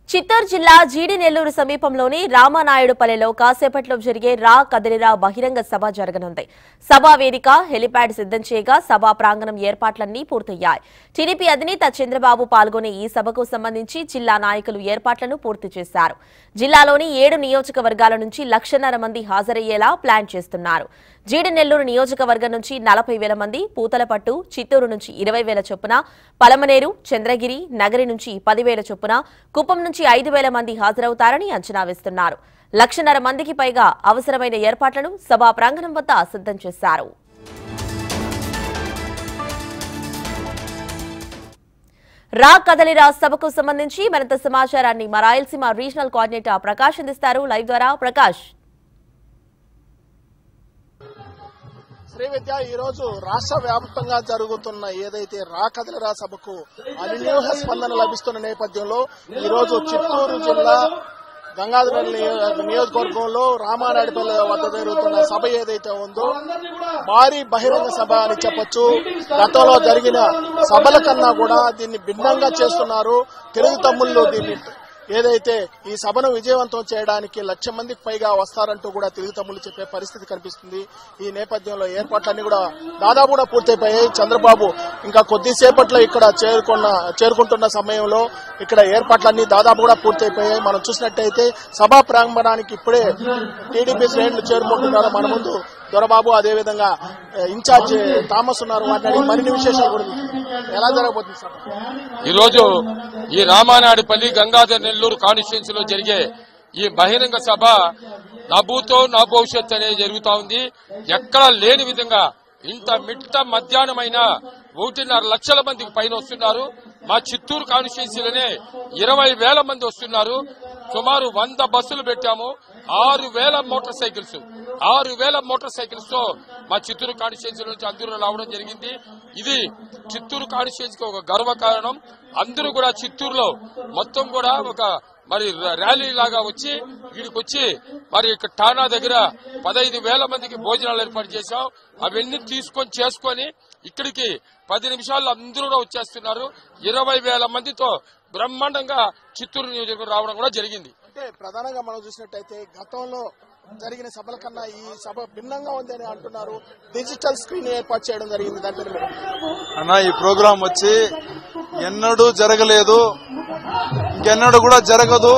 చిత్తూరు జిల్లా జీడి నెల్లూరు సమీపంలోని రామానాయుడుపల్లెలో కాసేపట్లో జరిగే రా కదిలిరా బహిరంగ సభ జరగనుంది సభా వేదిక హెలిప్యాడ్ సిద్ధం చేయగా సభా ప్రాంగణం ఏర్పాట్లన్నీ పూర్తయ్యాయి టీడీపీ అధినేత చంద్రబాబు పాల్గొనే ఈ సభకు సంబంధించి జిల్లా నాయకులు ఏర్పాట్లను పూర్తి చేశారు జిల్లాలోని ఏడు నియోజకవర్గాల నుంచి లక్షన్నర మంది హాజరయ్యేలా ప్లాన్ చేస్తున్నారు జీడి నెల్లూరు నియోజకవర్గం నుంచి నలభై వేల మంది పూతలపట్టు చిత్తూరు నుంచి ఇరవై వేల చొప్పున పలమనేరు చంద్రగిరి నగరి నుంచి పదివేల చొప్పున కుప్పం నుంచి ఐదు వేల మంది హాజరవుతారని అంచనా వేస్తున్నారు లక్షన్నర మందికి పైగా అవసరమైన ఏర్పాట్లను సభా ప్రాంగణం వద్ద సిద్ధం చేశారు రా కదలిరా సభకు సంబంధించి మరింత సమాచారాన్ని మా రాయలసీమ రీజనల్ కోఆర్డినేటర్ ప్రకాష్ అందిస్తారు లైవ్ ద్వారా ప్రకాష్ శ్రీ విద్య ఈ రోజు రాష్ట్ర వ్యాప్తంగా జరుగుతున్న ఏదైతే రా కదలిరా సభకు అనూహ్య స్పందన లభిస్తున్న నేపథ్యంలో ఈ రోజు చిత్తూరు జిల్లా గంగాధర నియోజకవర్గంలో రామానాయుడుపల్లి వద్ద జరుగుతున్న సభ ఏదైతే ఉందో భారీ బహిరంగ సభ అని చెప్పొచ్చు గతంలో జరిగిన సభల కన్నా కూడా దీన్ని భిన్నంగా చేస్తున్నారు తెలుగు తమ్ముళ్ళు దీన్ని ఏదైతే ఈ సభను విజయవంతం చేయడానికి లక్ష మందికి పైగా వస్తారంటూ కూడా తెలుగు తమ్ముళ్ళు చెప్పే పరిస్థితి కనిపిస్తుంది ఈ నేపథ్యంలో ఏర్పాట్లన్నీ కూడా దాదాపు కూడా పూర్తయిపోయాయి చంద్రబాబు ఇంకా కొద్దిసేపట్లో ఇక్కడ చేరుకున్న చేరుకుంటున్న సమయంలో ఇక్కడ ఏర్పాట్లన్నీ దాదాపు కూడా పూర్తయిపోయాయి మనం చూసినట్టయితే సభా ప్రాంగణానికి ఇప్పుడే టీడీపీ శ్రేణులు చేరుకుంటున్నారు మన ముందు దొరబాబు అదేవిధంగా ఏ, ఇన్ఛార్జ్ థామస్ ఉన్నారు వాటిని మరిన్ని విశేషాలు కూడా ఎలా జరగబోతుంది సార్ ఈరోజు ఈ రామానాయుడుపల్లి గంగాధర్ నెల్లూరు కాన్స్టిట్యున్సీలో జరిగే ఈ బహిరంగ సభ నభూతో నా భవిష్యత్ అనేది జరుగుతా ఉంది ఎక్కడా లేని విధంగా ఇంత మిట్ట మధ్యాహ్నమైన ఒకటిన్నర లక్షల మందికి పైన వస్తున్నారు మా చిత్తూరు కాన్స్టిట్యున్సీలోనే ఇరవై వేల మంది వస్తున్నారు సుమారు వంద బస్సులు పెట్టాము ఆరు వేల మోటార్ సైకిల్స్ ఆరు వేల మోటార్ సైకిల్స్ తో మా చిత్తూరు కాన్స్టిట్యున్సీ నుంచి అందరూ రావడం జరిగింది ఇది చిత్తూరు కాన్స్టిట్యున్సీకి ఒక గర్వకారణం అందరూ కూడా చిత్తూరులో మొత్తం కూడా ఒక మరి ర్యాలీ లాగా వచ్చి వీడికి వచ్చి మరి ఇక్కడ ఠానా దగ్గర పదహైదు వేల మందికి భోజనాలు ఏర్పాటు చేశాం అవన్నీ తీసుకొని చేసుకొని ఇక్కడికి పది నిమిషాల్లో అందరూ కూడా వచ్చేస్తున్నారు ఇరవై వేల మందితో బ్రహ్మాండంగా చిత్తూరు నియోజకవర్గం రావడం కూడా జరిగింది అంటే ప్రధానంగా మనం చూసినట్టయితే గతంలో జరిగిన సభల కన్నా ఈ సభ భిన్నంగా ఉంది అని అంటున్నారు డిజిటల్ స్క్రీన్ ఏర్పాటు చేయడం జరిగింది దాని పేరు మీద. అన్న ఈ ప్రోగ్రాం వచ్చి ఎన్నడూ జరగలేదు ఇంకెన్నడూ కూడా జరగదు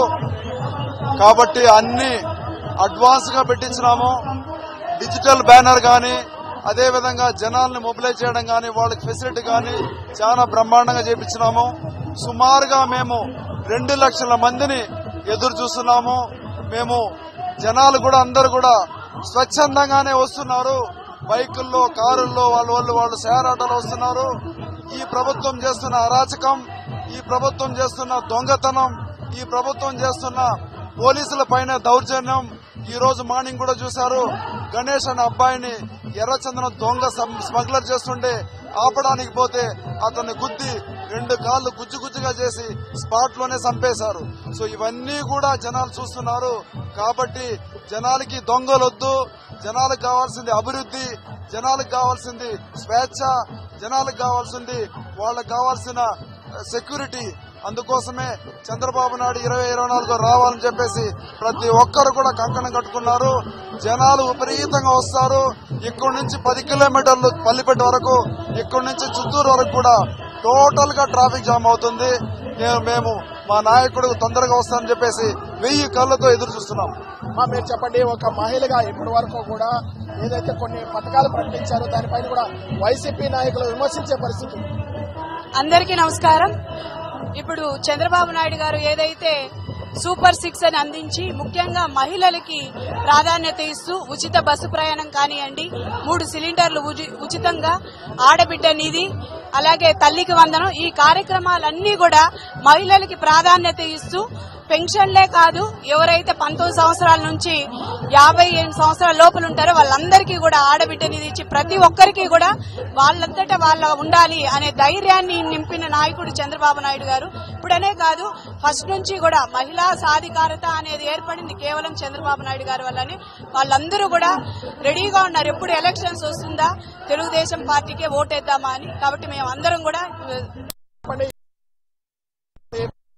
కాబట్టి అన్ని అడ్వాన్స్ గా పెట్టించినాము డిజిటల్ బ్యానర్ గాని అదే విధంగా జనాల్ని మొబిలైజ్ చేయడం గాని వాళ్ళకి ఫెసిలిటీ గాని చాలా బ్రహ్మాండంగా చేపించినాము సుమారుగా మేము రెండు లక్షల మందిని ఎదురు చూస్తున్నాము మేము జనాలు కూడా అందరు కూడా స్వచ్ఛందంగానే వస్తున్నారు బైకుల్లో కారుల్లో వాళ్ళ వాళ్ళు వాళ్ళు షేర్ ఆటోలో వస్తున్నారు ఈ ప్రభుత్వం చేస్తున్న అరాచకం ఈ ప్రభుత్వం చేస్తున్న దొంగతనం ఈ ప్రభుత్వం చేస్తున్న పోలీసుల పైన దౌర్జన్యం ఈ రోజు మార్నింగ్ కూడా చూశారు గణేష్ అనే అబ్బాయిని ఎర్రచందనం దొంగ సమ్- స్మగ్లర్ చేస్తుంటే ఆపడానికి పోతే అతన్ని గుద్ది రెండు కాళ్ళు గుజ్జు గుజ్జుగా చేసి స్పాట్ లోనే చంపేశారు సో ఇవన్నీ కూడా జనాలు చూస్తున్నారు కాబట్టి జనాలకి దొంగలొద్దు జనాలకు కావాల్సింది అభివృద్ధి జనాలకు కావాల్సింది స్వేచ్ఛ జనాలకు కావాల్సింది వాళ్ళకి కావాల్సిన సెక్యూరిటీ అందుకోసమే చంద్రబాబు నాయుడు ఇరవై ఇరవై నాలుగు రావాలని చెప్పేసి ప్రతి ఒక్కరు కూడా కంకణం కట్టుకున్నారు జనాలు విపరీతంగా వస్తారు ఇక్కడి నుంచి పది కిలోమీటర్లు పల్లిపెట్ట వరకు ఇక్కడి నుంచి చిత్తూరు వరకు కూడా టోటల్ గా ట్రాఫిక్ జామ్ అవుతుంది నేను మేము మా నాయకుడు తొందరగా వస్తానని చెప్పేసి వెయ్యి కళ్ళతో ఎదురు చూస్తున్నాం మా మీరు చెప్పండి ఒక మహిళగా ఇప్పటి వరకు కూడా ఏదైతే కొన్ని పథకాలు ప్రకటించారో దానిపైన కూడా వైసీపీ నాయకులు విమర్శించే పరిస్థితి ఉంది. అందరికీ నమస్కారం ఇప్పుడు చంద్రబాబు నాయుడు గారు ఏదైతే సూపర్ సిక్స్ అని అందించి ముఖ్యంగా మహిళలకి ప్రాధాన్యత ఇస్తూ ఉచిత బస్సు ప్రయాణం కానివ్వండి మూడు సిలిండర్లు ఉచి- ఉచితంగా ఆడబిడ్డ నిధి అలాగే తల్లికి వందనం ఈ కార్యక్రమాలన్నీ కూడా మహిళలకి ప్రాధాన్యత ఇస్తూ పెన్షన్లే కాదు ఎవరైతే పంతొమ్మిది సంవత్సరాల నుంచి యాభై ఎనిమిది సంవత్సరాల లోపల ఉంటారో వాళ్ళందరికీ కూడా ఆడబిడ్డ నిధి ఇచ్చి ప్రతి ఒక్కరికి కూడా వాళ్ళంతటా వాళ్ళ ఉండాలి అనే ధైర్యాన్ని నింపిన నాయకుడు చంద్రబాబు నాయుడు గారు ఇప్పుడనే కాదు ఫస్ట్ నుంచి కూడా మహిళా సాధికారత అనేది ఏర్పడింది కేవలం చంద్రబాబు నాయుడు గారి వల్లనే వాళ్ళందరూ కూడా రెడీగా ఉన్నారు ఎప్పుడు ఎలక్షన్స్ వస్తుందా తెలుగుదేశం పార్టీకే ఓటేద్దామా అని కాబట్టి మేము అందరం కూడా చెప్పండి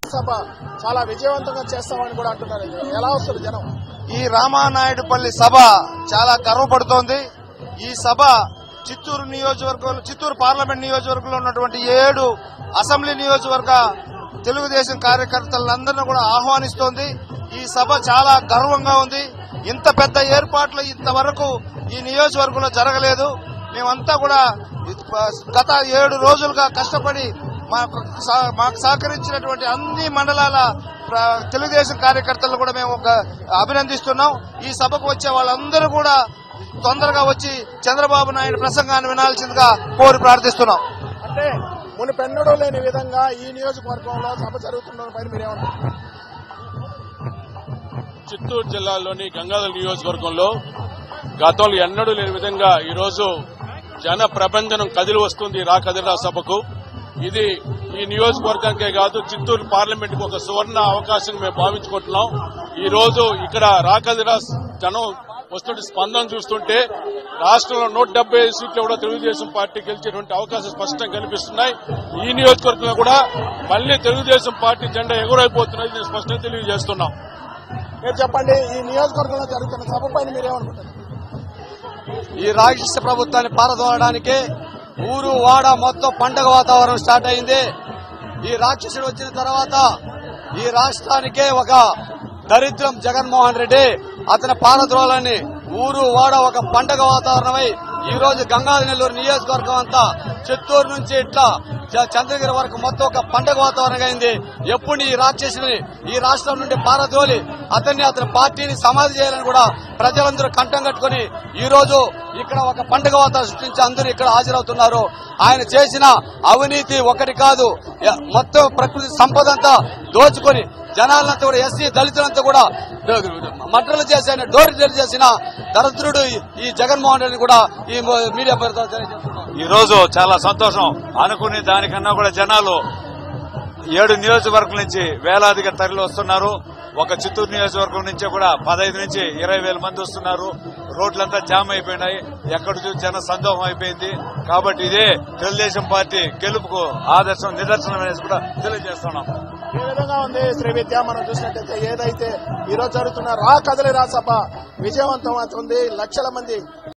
సభ చాలా విజయవంతంగా చేస్తామని కూడా అంటున్నారు ఎలా వస్తుంది జనం ఈ రామానాయుడుపల్లి సభ చాలా గర్వపడుతోంది ఈ సభ చిత్తూరు నియోజకవర్గంలో చిత్తూరు పార్లమెంట్ నియోజకవర్గంలో ఉన్నటువంటి ఏడు అసెంబ్లీ నియోజకవర్గ తెలుగుదేశం కార్యకర్తలందరినీ కూడా ఆహ్వానిస్తోంది ఈ సభ చాలా గర్వంగా ఉంది ఇంత పెద్ద ఏర్పాట్లు ఇంతవరకు ఈ నియోజకవర్గంలో జరగలేదు మేమంతా కూడా గత ఏడు రోజులుగా కష్టపడి మాకు సహ- మాకు సహకరించినటువంటి అన్ని మండలాల ప్ర- తెలుగుదేశం కార్యకర్తలు కూడా మేము ఒక అభినందిస్తున్నాం ఈ సభకు వచ్చే వాళ్ళందరూ కూడా తొందరగా వచ్చి చంద్రబాబు నాయుడు ప్రసంగాన్ని వినాల్సిందిగా కోరి ప్రార్థిస్తున్నాం అంటే మునిపెన్నడూ లేని విధంగా ఈ నియోజకవర్గంలో సభ జరుగుతున్న పైన మీరేమంటారు చిత్తూరు జిల్లాలోని గంగాధర నియోజకవర్గంలో గతంలో ఎన్నడూ లేని విధంగా ఈరోజు జన ప్రబంధనం కదిలి వస్తుంది రా కదిరా సభకు ఇది ఈ నియోజకవర్గానికే కాదు చిత్తూరు పార్లమెంట్ కు ఒక సువర్ణ అవకాశం మేము భావించుకుంటున్నాం ఈ రోజు ఇక్కడ రా కదిరా జనం వస్తుంటే స్పందన చూస్తుంటే రాష్ట్రంలో నూట డెబ్బై ఐదు సీట్లు కూడా తెలుగుదేశం పార్టీ గెలిచేటువంటి అవకాశం స్పష్టంగా కనిపిస్తున్నాయి ఈ నియోజకవర్గంలో కూడా మళ్లీ తెలుగుదేశం పార్టీ జెండా ఎగురైపోతున్నది నేను స్పష్టంగా తెలియజేస్తున్నాం మీరు చెప్పండి ఈ నియోజకవర్గంలో జరుగుతున్న సభ పైన మీరేమనుకుంటారు ఈ రాక్షస ప్రభుత్వాన్ని పారదోలడానికి ఊరు వాడ మొత్తం పండగ వాతావరణం స్టార్ట్ అయింది ఈ రాక్షసుడు వచ్చిన తర్వాత ఈ రాష్ట్రానికే ఒక దరిద్రం జగన్మోహన్ రెడ్డి అతని పారద్రోలని ఊరు వాడ ఒక పండగ వాతావరణమై ఈ రోజు గంగాధర నెల్లూరు నియోజకవర్గం అంతా చిత్తూరు నుంచి ఇట్లా చ- చంద్రగిరి వరకు మొత్తం ఒక పండగ వాతావరణం అయింది ఎప్పుడు ఈ రాక్షసుని ఈ రాష్ట్రం నుండి పారదోలి అతన్ని అతని పార్టీని సమాధి చేయాలని కూడా ప్రజలందరూ కంఠం కట్టుకుని ఈ రోజు ఇక్కడ ఒక పండుగ వాతావరణం సృష్టించి అందరూ ఇక్కడ హాజరవుతున్నారు ఆయన చేసిన అవినీతి ఒకటి కాదు య- మొత్తం ప్రకృతి సంపద అంతా దోచుకొని జనాలంతా కూడా ఎస్సీ దళితులంతా కూడా మట్టలు చేసిన డోర్ డెలివరీ చేసిన దరిద్రుడు ఈ- ఈ జగన్మోహన్ రెడ్డిని కూడా ఈ మో- మీడియా పేరుతో తెలియజేస్తున్నాం ఈ రోజు చాలా సంతోషం అనుకునే దానికన్నా కూడా జనాలు ఏడు నియోజకవర్గం నుంచి వేలాదిగా తరలి వస్తున్నారు ఒక చిత్తూరు నియోజకవర్గం నుంచి కూడా పదహైదు నుంచి ఇరవై వేల మంది వస్తున్నారు రోడ్లంతా జామ్ అయిపోయినాయి ఎక్కడ చూసి జన సందోహం అయిపోయింది కాబట్టి ఇదే తెలుగుదేశం పార్టీ గెలుపుకు ఆదర్శం నిదర్శనం అనేసి కూడా తెలియజేస్తున్నాం ఈ విధంగా ఉంది శ్రీ విద్య మనం చూసినట్టయితే ఏదైతే ఈ రోజు జరుగుతున్న రా కదలి రా సభ విజయవంతం అవుతుంది లక్షల మంది